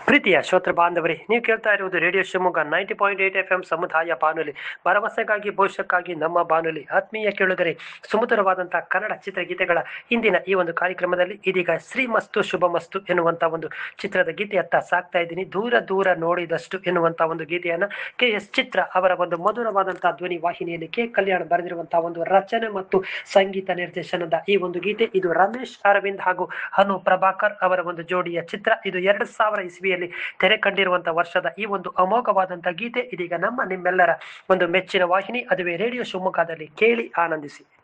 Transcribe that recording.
ಪ್ರೀತಿಯ ಶ್ರೋತೃ ಬಾಂಧವರೇ ನೀವು ಕೇಳ್ತಾ ಇರುವುದು radio Shivamogga ninety point eight F M ಸಮುದಾಯ ಬಾನುಲಿ ಭರವಸೆಗಾಗಿ ಭವಿಷ್ಯಕ್ಕಾಗಿ ನಮ್ಮ ಬಾನುಲಿ ಆತ್ಮೀಯ ಕೇಳುಗರೆ ಸುಮಧುರವಾದಂತಹ ಕನ್ನಡ ಚಿತ್ರಗೀತೆಗಳ ಇಂದಿನ ಈ ಒಂದು ಕಾರ್ಯಕ್ರಮದಲ್ಲಿ ಇದೀಗ ಶ್ರೀಮಸ್ತು ಶುಭಮಸ್ತು ಎನ್ನುವಂತ ಒಂದು ಚಿತ್ರದ ಗೀತೆಯತ್ತ ಸಾಕ್ತಾ ಇದ್ದೀನಿ ದೂರ ದೂರ ನೋಡಿದಷ್ಟು ಎನ್ನುವಂತ ಒಂದು ಗೀತೆಯನ್ನ ಕೆ ಎಸ್ ಚಿತ್ರ ಅವರ ಒಂದು ಮಧುರವಾದಂತಹ ಧ್ವನಿ ವಾಹಿನಿಯಲ್ಲಿ ಕೆ ಕಲ್ಯಾಣ್ ಬರೆದಿರುವಂತಹ ಒಂದು ರಚನೆ ಮತ್ತು ಸಂಗೀತ ನಿರ್ದೇಶನದ ಈ ಒಂದು ಗೀತೆ ಇದು ರಮೇಶ್ ಅರವಿಂದ್ ಹಾಗೂ ಅನು ಪ್ರಭಾಕರ್ ಅವರ ಒಂದು ಜೋಡಿಯ ಚಿತ್ರ ಇದು ಎರಡು ಸಾವಿರ ಇಸ್ವಿಯಲ್ಲಿ ತೆರೆ ಕಂಡಿರುವಂತಹ ವರ್ಷದ ಈ ಒಂದು ಅಮೋಘವಾದಂತಹ ಗೀತೆ ಇದೀಗ ನಮ್ಮ ನಿಮ್ಮೆಲ್ಲರ ಒಂದು ಮೆಚ್ಚಿನ ವಾಹಿನಿ ಅದುವೇ ರೇಡಿಯೋ ಶಿವಮೊಗ್ಗದಲ್ಲಿ ಕೇಳಿ ಆನಂದಿಸಿ